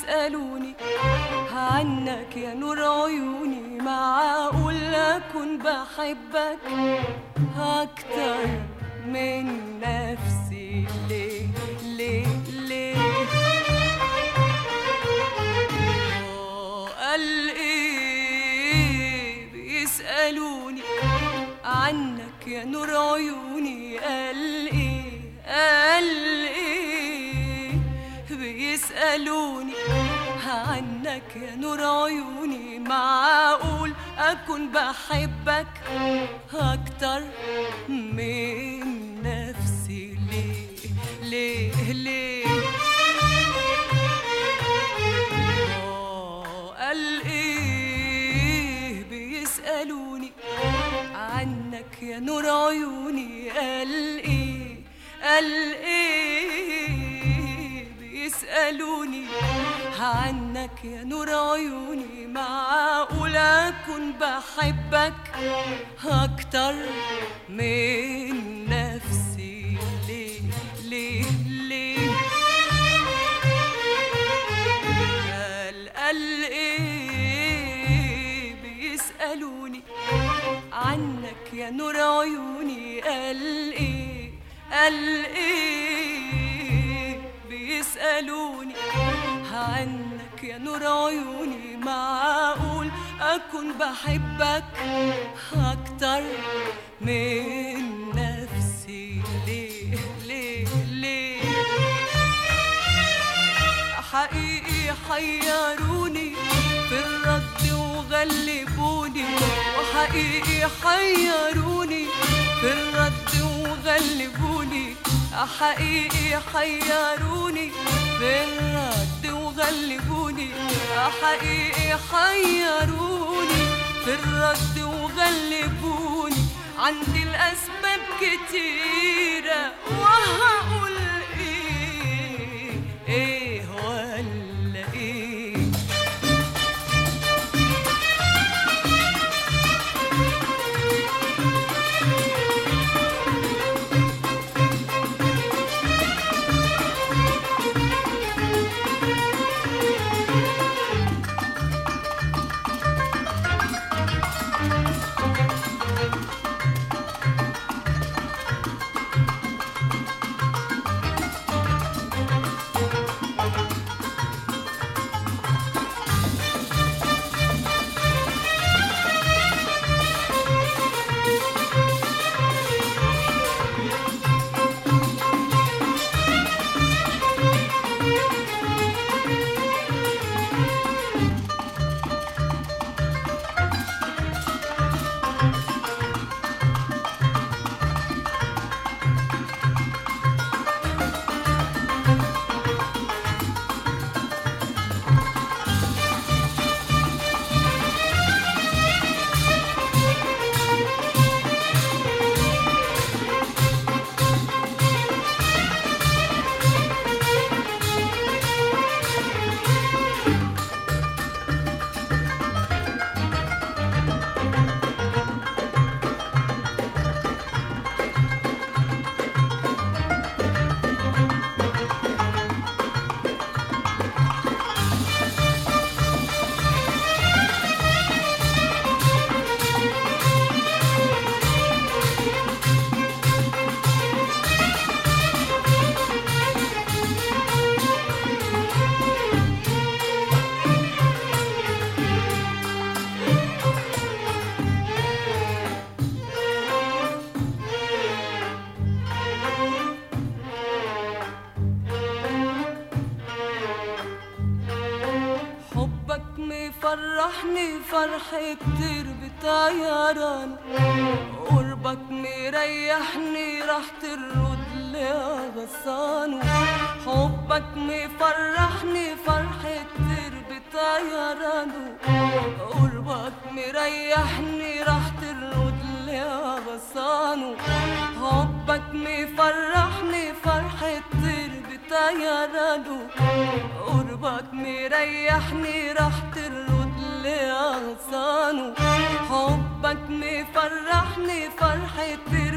بيسألوني عنك يا نور عيوني معقول أكون بحبك أكتر من نفسي ليه ليه ليه آه، قال ايه بيسألوني عنك يا نور عيوني قال ايه قال ايه بيسألوني عنك يا نور عيوني معقول أكون بحبك أكتر من نفسي ليه ليه ليه آه، قال ايه بيسألوني عنك يا نور عيوني قال ايه قال ايه بيسألوني عنك يا نور عيوني معقول أكون بحبك أكتر من نفسي ليه ليه ليه قال قال ايه بيسألوني عنك يا نور عيوني قال ايه قال ايه بيسألوني عنك يا نور عيوني معقول أكون بحبك أكتر من نفسي ليه ليه ليه حقيقي حيروني في الرد وغلبوني وحقيقي حيروني في الرد وغلبوني حقيقي حيروني في الرد وغلبوني حقيقي حيروني في الرد وغلبوني عندي الأسباب كتيرة وهقول إيه إيه ولا إيه حبك مفرحني فرح كتير بطيران قربك مريحني راح ترد لي غصان حبك مفرحني فرح كتير بطيران قربك مريحني راح ترد لي غصان حبك مفرحني فرح كتير بطيران قربك مريحني راح ترد لي أغصانه حبك مفرحني فرح كتير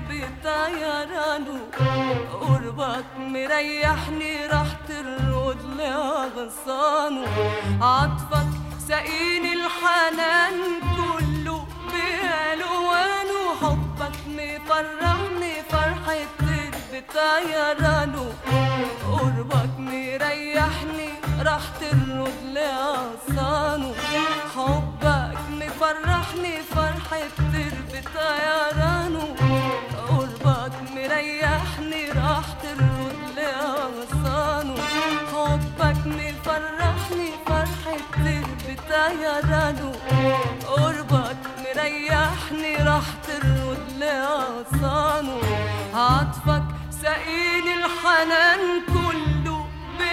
بطيرانه قربك مريحني راح ترد لي أغصانه غصانه عطفك سقيني الحنان كله بألوانه حبك مفرحني فرحة بطيرانه قربك مريحني راح ترد لعصانه حبك مفرحني فرحة بطيرانه قربك مريحني راح ترد لعصانه حبك مفرحني فرحة بطيرانه قربك مريحني راح ترد لعصانه عطفك سقيني الحنان كله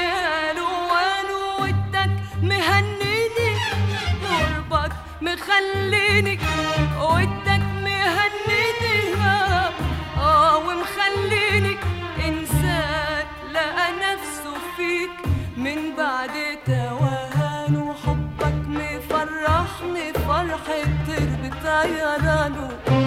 بألوانه ودك مهنيني قربك مخليني ودك مهنيني اه ومخليني انسان لقى نفسه فيك من بعد توهان حبك مفرحني فرحة تربي طيرانه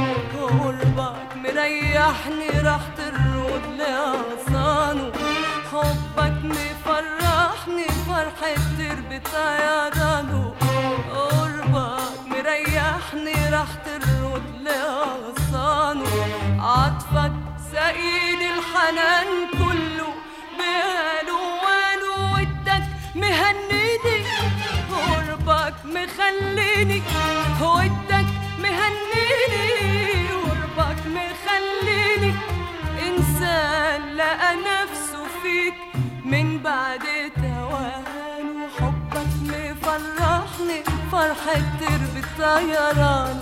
قربك مريحني راح ترد لعصانه حبك مفرحني فرحة تربي طيرانه قربك مريحني راح ترد لعصانه عطفك سقيني الحنان كله بألوانه ودك مهنيني قربك مخليني ودك مهنيني قربك مخليني إنسان لقى نفسه فيك من بعد توهان وحبك مفرحني فرحة تربي الطيران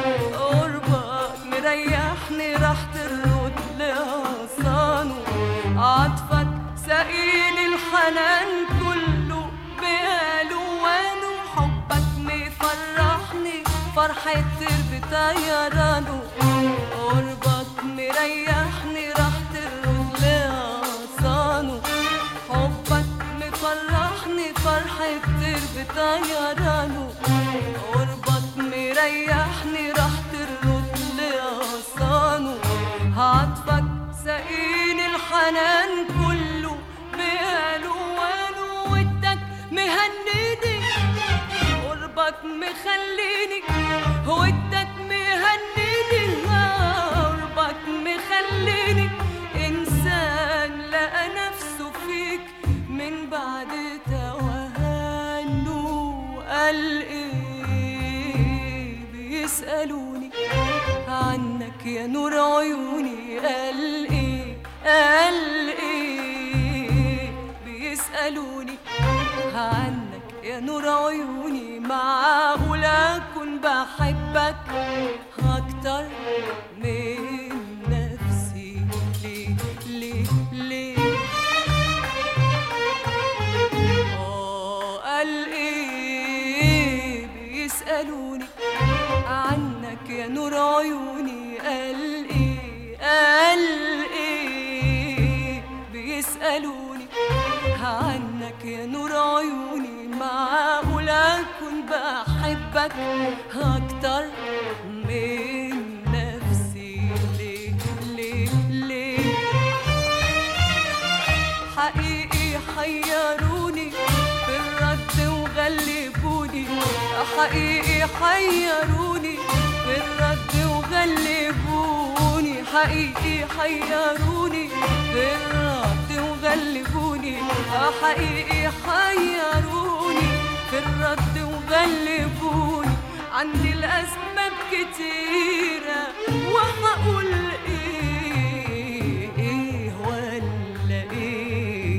قربك مريحني راح ترد لعصانه عطفك سقيني الحنان كله بألوانه حبك مفرحني فرحة تربي طيرانه قربك مريحني راح ترد لعصانه حبك مفرحني فرحة تربي طيرانه قربك مريحني راح ترد لعصانه عطفك سقيني الحنان كله بألوانه ودك مهنيني قربك مخليني ودك مهنيني قربك مخليني إنسان لقى نفسه فيك من بعد توهانه قال إيه بيسألوني عنك يا نور عيوني قال إيه قال إيه بيسألوني عنك يا نور عيوني معقول أكون بحبك أكتر من نفسي ليه ليه ليه آه قال إيه بيسألوني عنك يا نور عيوني قال إيه قال إيه بيسألوني عنك يا نور عيوني معقول أكون بحبك أكتر من نفسي ليه ليه ليه حقيقي حيروني في الرد وغلبوني حقيقي حيروني في الرد وغلبوني حقيقي حيروني في الرد وغلبوني حقيقي حيروني في الرد وغلبوني عندي الأسباب كتيرة وهقول إيه إيه ولا إيه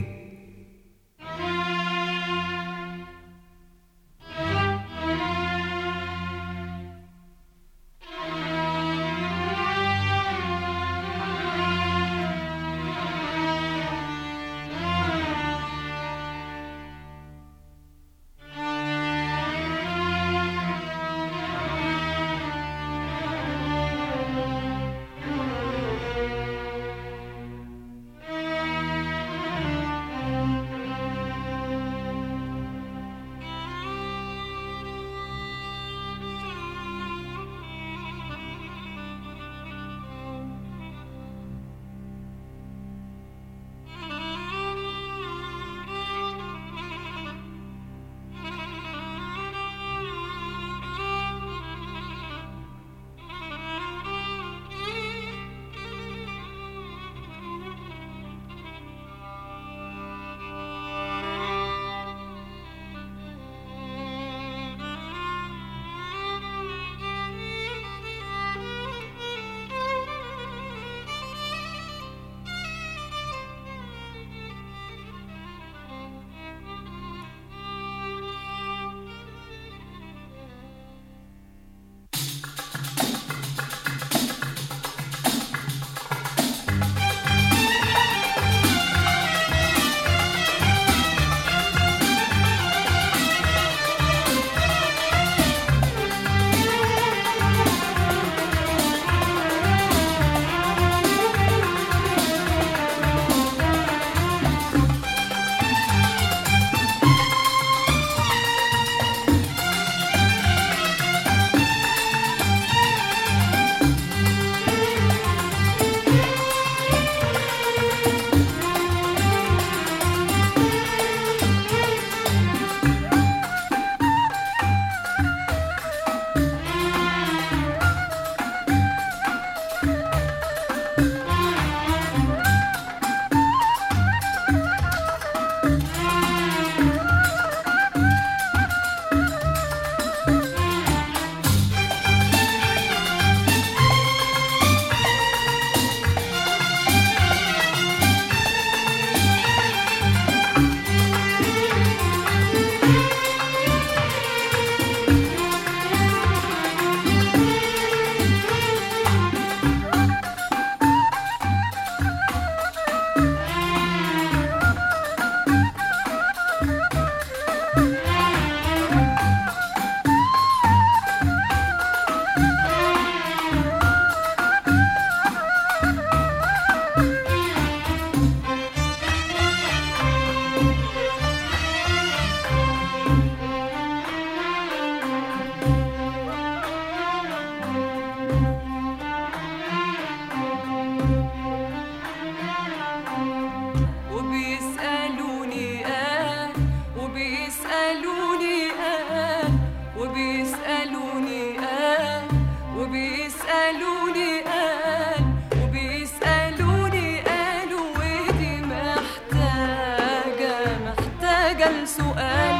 وبيسألوني قال وبيسألوني قال وبيسألوني قال وبيسألوني قالوا ودي محتاجة محتاجة لسؤال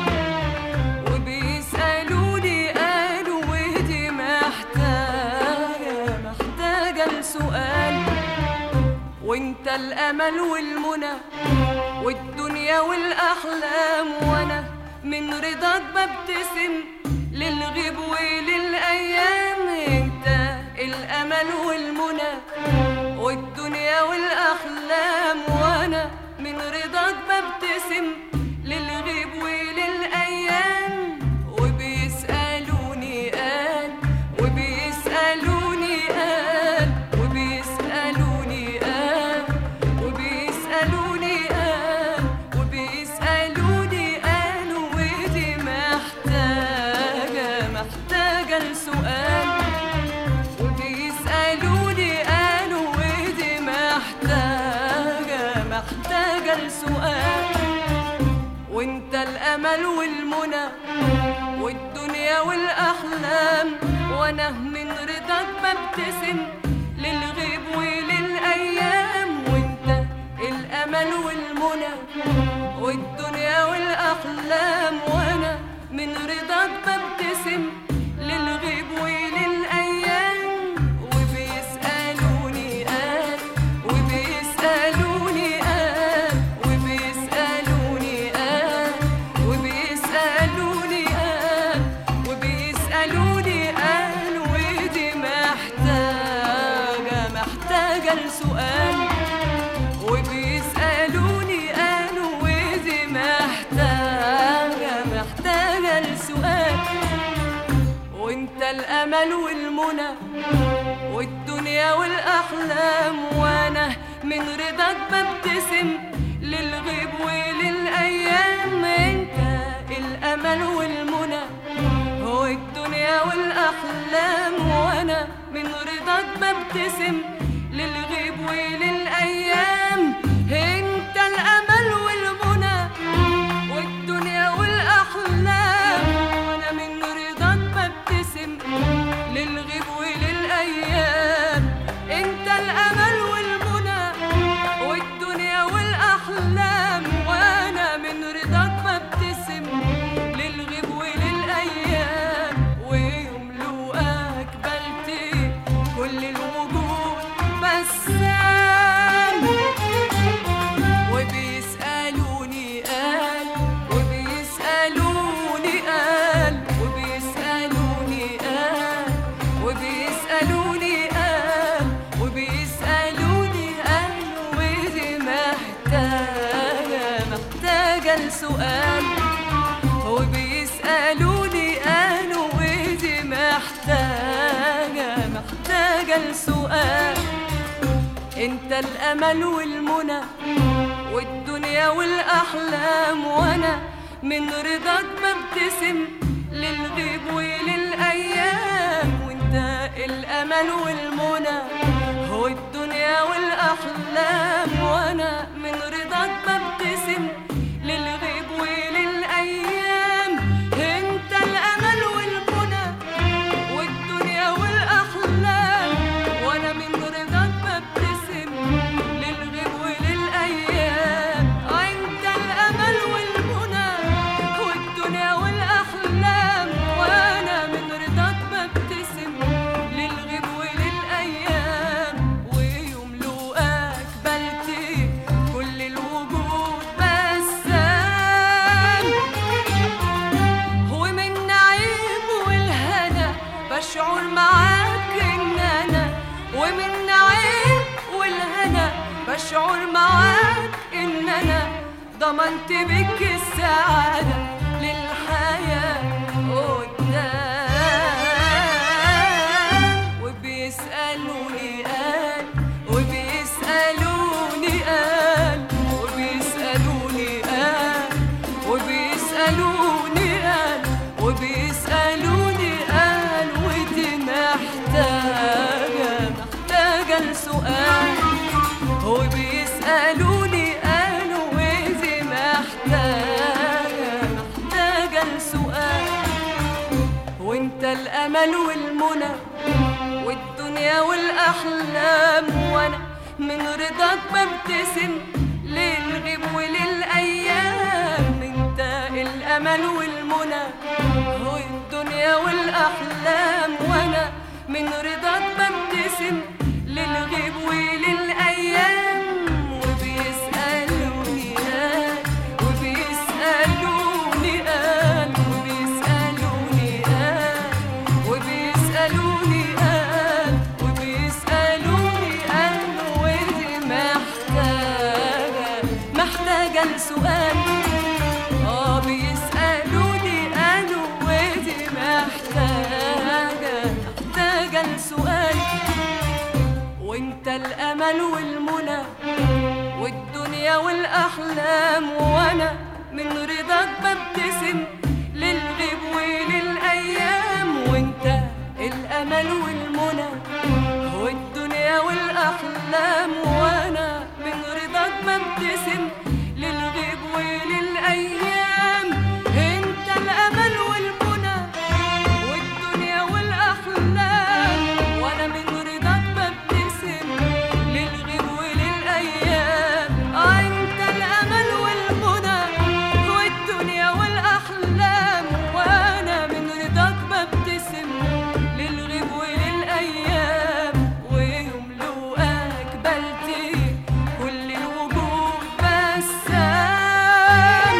وبيسألوني قالوا ودي محتاجة محتاجة لسؤال وانت الأمل والمنى والدنيا والأحلام وأنا من رضاك ببتسم للغيب وللأيام انت الأمل والمنى والدنيا والأحلام وأنا من رضاك ببتسم للغيب وللأيام وبيسألوني قال وبيسألوني قال وبيسألوني قال وبيسألوني قال وبيسألوني قالوا ودي محتاجة محتاجة لسؤال وبيسألوني قالوا ودي محتاجة محتاجة لسؤال وانت الامل والمنى والدنيا والاحلام وانا من رضاك ببتسم للغيب وللايام وانت الامل والمنى والدنيا والاحلام وانا من رضاك ببتسم للغيب وللايام وبيسالوني قال وبيسالوني قال وبيسالوني قال وبيسالوني قال وبيسالوني قال ودي محتاجه محتاجه لسؤال وبيسالوني قالوا ودي محتاجه محتاجه لسؤال وانت الامل والمنى والدنيا والاحلام وانا من رضاك ببتسم للغيب وللايام انت الامل والمنى والدنيا والاحلام وانا من رضاك ببتسم للغيب وللايام انت الامل والمنى والدنيا والاحلام وانا من رضاك ببتسم للغيب وللايام انت الامل والمنى والدنيا والاحلام وانا من رضاك ببتسم للغيب وللايام ويملؤك بلتي كل الوجود بسام وبيسألوني قال وبيسألوني قال وبيسألوني قال وبيسألوني قال وبيسألوني قال ودي محتاجة محتاجة لسؤال وبيسألوني قالوا ودي محتاجة محتاجة لسؤال انت الامل والمنى والدنيا والاحلام وانا من رضاك ببتسم للغيب وللايام وانت الامل والمنى والدنيا والاحلام وانا من رضاك ببتسم للغيب وللايام انت الامل والمنى والدنيا والاحلام وانا من رضاك ببتسم للغيب وللايام انت الامل والمنى والدنيا والاحلام وانا من رضاك ببتسم للغيب وللايام ويملؤك بلتي كل الوجود بسام ومن نعيم والهنا بشعر معاك ان انا ومن نعيم والهنا بشعر معاك ان انا ضمنت بك السعادة للحياة قدام وبيسألوني قال وبيسألوني قال وبيسألوني قال وبيسألوني قال وبيسألوني قال ودي محتاجة محتاجة لسؤال وبيسألوني قالوا ودي محتاجة محتاجة لسؤال وانت الامل والمنى والدنيا والاحلام وانا من رضاك ببتسم للغيب وللايام انت الامل والمنى والدنيا والاحلام وانا من رضاك ببتسم للغيب وللايام وبيسالوني قال وبيسالوني قال وبيسالوني قال وبيسالوني قال وبيسالوني قال ودي محتاجه محتاجه لسؤال اه بيسالوني قالوا ودي محتاجه محتاجه لسؤال وانت الامل والمنى والدنيا والاحلام وانا من رضاك ببتسم للغيب وللايام وانت الامل والمنى والدنيا والاحلام وانا من رضاك ببتسم للغيب وللايام انت الامل والمنى والدنيا والاحلام وانا من رضاك ببتسم للغيب وللايام آه انت الامل والمنى والدنيا والاحلام وانا من رضاك ببتسم للغيب وللايام ويملؤك بلتي كل الوجود بسام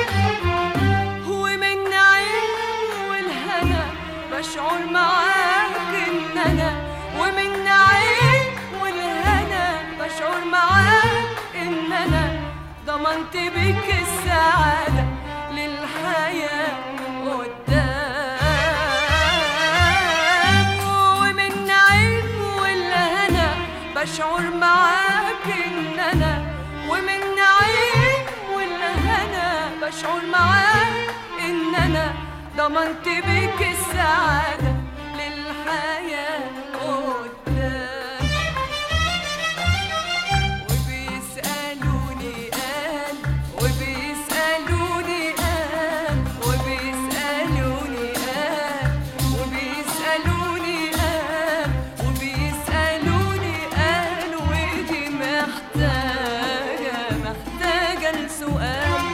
ومن نعيم والهنا بشعر معاك ان انا ومن نعيم والهنا بشعر معاك ان انا ضمنت بك السعادة للحياة قدام ومن نعيم والهنا بشعر معاك ان انا ومن نعيم والهنا بشعر معاك ان انا ضمنت بك السعادة للحياة قدام وبيسألوني قال وبيسألوني قال وبيسألوني قال وبيسألوني قال وبيسألوني قال ودي محتاجة محتاجة لسؤال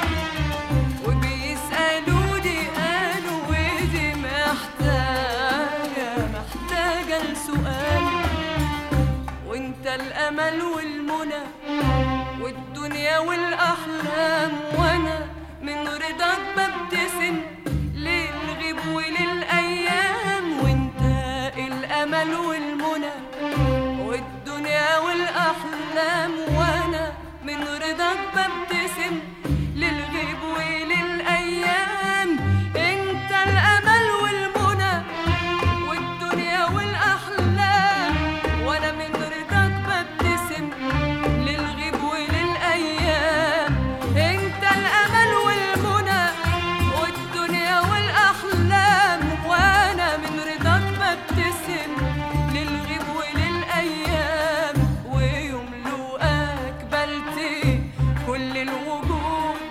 وبيسألوني قالوا ودي محتاجة محتاجة لسؤال وانت الأمل والمنى والدنيا والأحلام وانا من رضاك ببتسم للغيب وللأيام وانت الأمل والمنى والدنيا والأحلام وانا من رضاك ببتسم للغيب وللأيام انت الأمل والمنى والدنيا والأحلام وانا من رضاك ببتسم للغيب وللأيام انت الأمل والمنى والدنيا والأحلام وانا من رضاك ببتسم للغيب وللأيام ويملؤك بلتي كل الوجود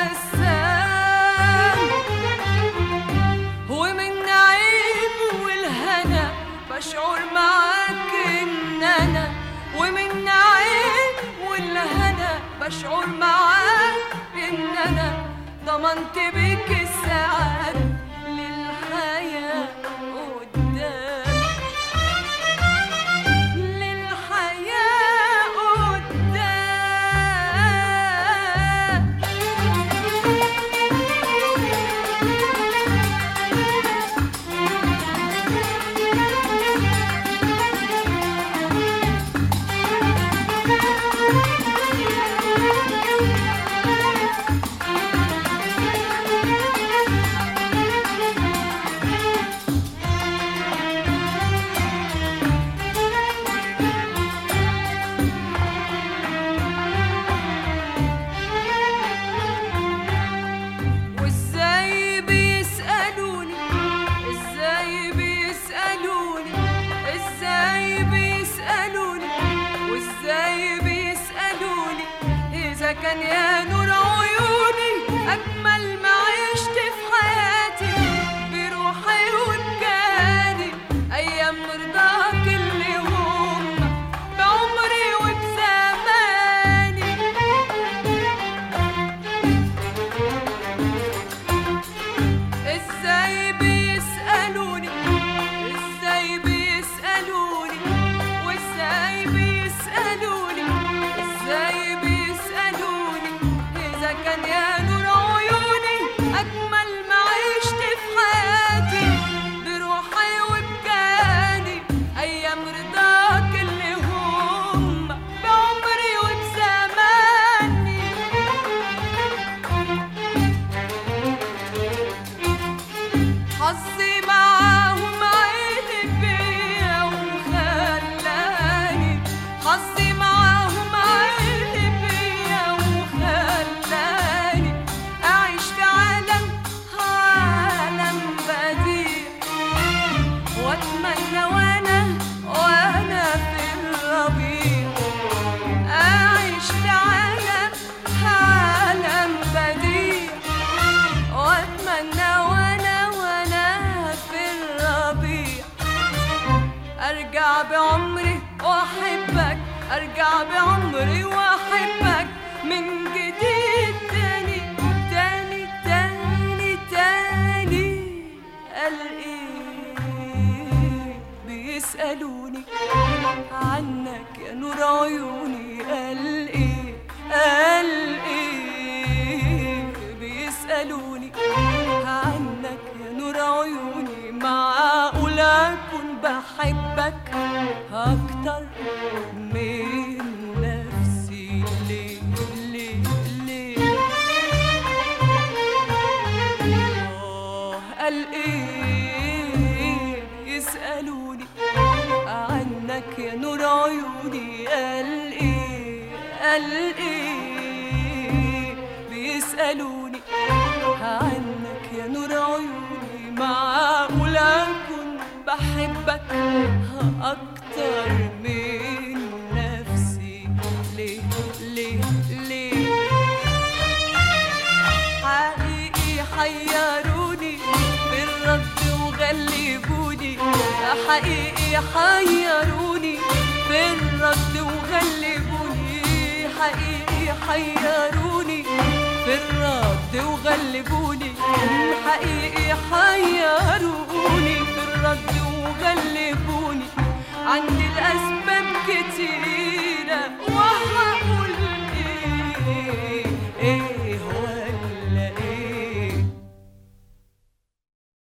بسام ومن نعيم والهنا بشعر معاك ان انا ومن نعيم والهنا بشعر معاك ان انا ضمنت بك السعادة للحياة قدام للحياة قدام وازاي بيسألوني ازاي بيسألوني ازاي بيسألوني وازاي بيسألوني اذا كان يا نور عيوني اجمل ما عشت في حياتي حظي معاهم عيني بيا وخلاني حظي معاهم عيني بيا وخلاني أعيش في عالم عالم بديع واتمنى وانا وانا في الربيع اعيش في عالم عالم بديع واتمنى وانا وانا في الربيع ارجع بعمري واحبك ارجع بعمري واحبك من جديد تاني تاني تاني تاني قال ايه بيسألوني عنك يا نور عيوني قال ايه قال ايه بيسألوني عنك يا نور عيوني معقول اكون بحبك اكتر من نفسي ليه ليه ليه آه، قال ايه يسألوني عنك يا نور عيوني قال ايه قال ايه بيسألوني عنك يا نور عيوني معقول اكون بحبك اكتر من نفسي ليه ليه ليه حقيقي حيروني بالرد وغلبوني حقيقي حيروني بالرد وغلبوني حقيقي حيروني بالرد وغلبوني حقيقي حيروني بالرد وغلبوني عند الأسف